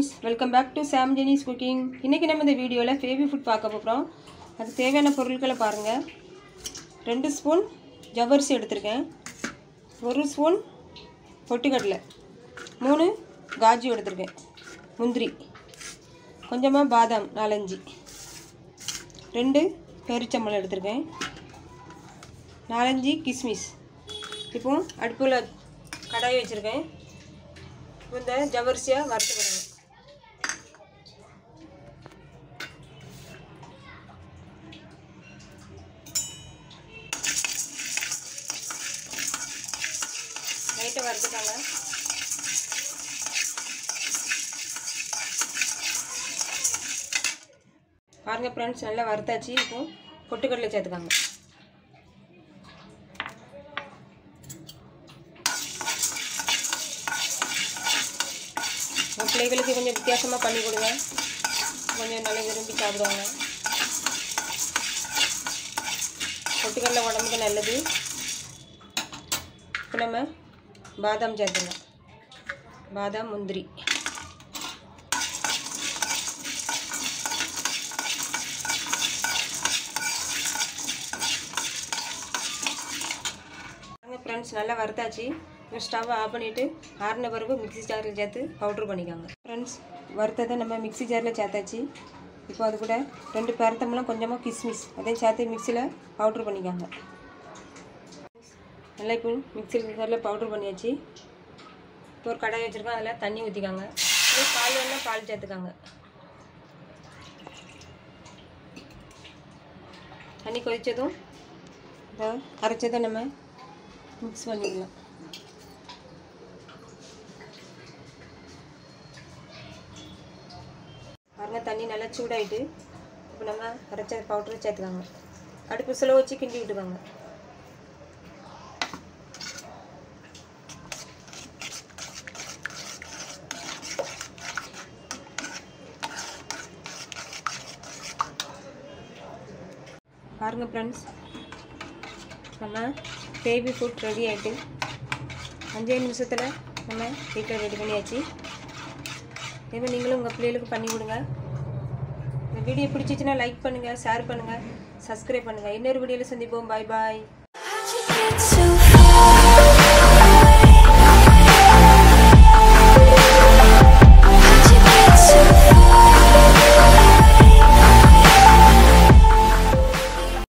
Friends welcome back to Sam Jenis cooking இன்றைக்கி நம்ம இந்த வீடியோவில் ஃபேவி ஃபுட் பார்க்க போகிறோம் அதுக்கு தேவையான பொருட்களை பாருங்கள் ரெண்டு ஸ்பூன் ஜவ்வரிசி எடுத்திருக்கேன் ஒரு ஸ்பூன் பொட்டுக்கடலை மூணு காஜு எடுத்திருக்கேன் முந்திரி கொஞ்சமாக பாதாம் நாலஞ்சு ரெண்டு பெருச்சம்பளம் எடுத்திருக்கேன் நாலஞ்சு கிஸ்மிஸ் இப்போ அடுப்பில் கடாய் வச்சுருக்கேன் இப்போ இந்த ஜவ்வரிசியை வறுத்துக்கிடணும் லைட்டாக வறுத்துட்டாங்க பாருங்க ஃப்ரெண்ட்ஸ் நல்லா வறுத்தாச்சு இப்போ பொட்டுக்கடலை சேர்த்துக்காங்க உங்கள் பிள்ளைகளுக்கு கொஞ்சம் வித்தியாசமாக பண்ணி கொடுங்க கொஞ்சம் நல்லா விரும்பி சாப்பிடுவாங்க பொட்டுக்கடலை உடம்புக்கு நல்லது இப்போ நம்ம பாதாம் சேர்த்துங்க பாதாம் முந்திரி ஃப்ரெண்ட்ஸ் நல்லா வறுத்தாச்சு இப்போ ஸ்டவ்வை ஆஃப் பண்ணிவிட்டு ஆறின பிறகு மிக்ஸி ஜாரில் சேர்த்து பவுட்ரு பண்ணிக்காங்க ஃப்ரெண்ட்ஸ் வறுத்ததை நம்ம மிக்ஸி ஜாரில் சேர்த்தாச்சு இப்போ அது கூட ரெண்டு பேரத்தம்பளம் கொஞ்சமாக கிஸ்மிஸ் அதையும் சேர்த்து மிக்சியில் பவுட்ரு பண்ணிக்காங்க நல்லா இப்போ மிக்ஸி ஜாரில் பவுட்ரு பண்ணியாச்சு இப்போ ஒரு கடாய் வச்சுருக்கோம் அதில் தண்ணி ஊற்றிக்காங்க இதே பால் வேணால் பால் சேர்த்துக்காங்க தண்ணி கொதித்ததும் இப்போ அரைச்சதை நம்ம மிக்ஸ் பண்ணிக்கலாம் பாருங்க தண்ணி நல்லா சூடாயிட்டு இப்போ நம்ம அரைச்ச பவுட்ரு சேர்த்துக்காங்க அடுப்பு ஸ்லோ வச்சு கிண்டி விட்டுக்காங்க பாருங்க ஃப்ரெண்ட்ஸ் நம்ம பேபி ஃபுட் ரெடி ஆகிட்டு அஞ்சே நிமிஷத்தில் நம்ம வீட்டில் ரெடி பண்ணியாச்சு இதேமாதிரி நீங்களும் உங்கள் பிள்ளைகளுக்கு பண்ணி கொடுங்க இந்த வீடியோ பிடிச்சிச்சின்னா லைக் பண்ணுங்கள் ஷேர் பண்ணுங்கள் சப்ஸ்கிரைப் பண்ணுங்கள் இன்னொரு வீடியோவில் சந்திப்போம் பாய் பாய் How'd you get so far?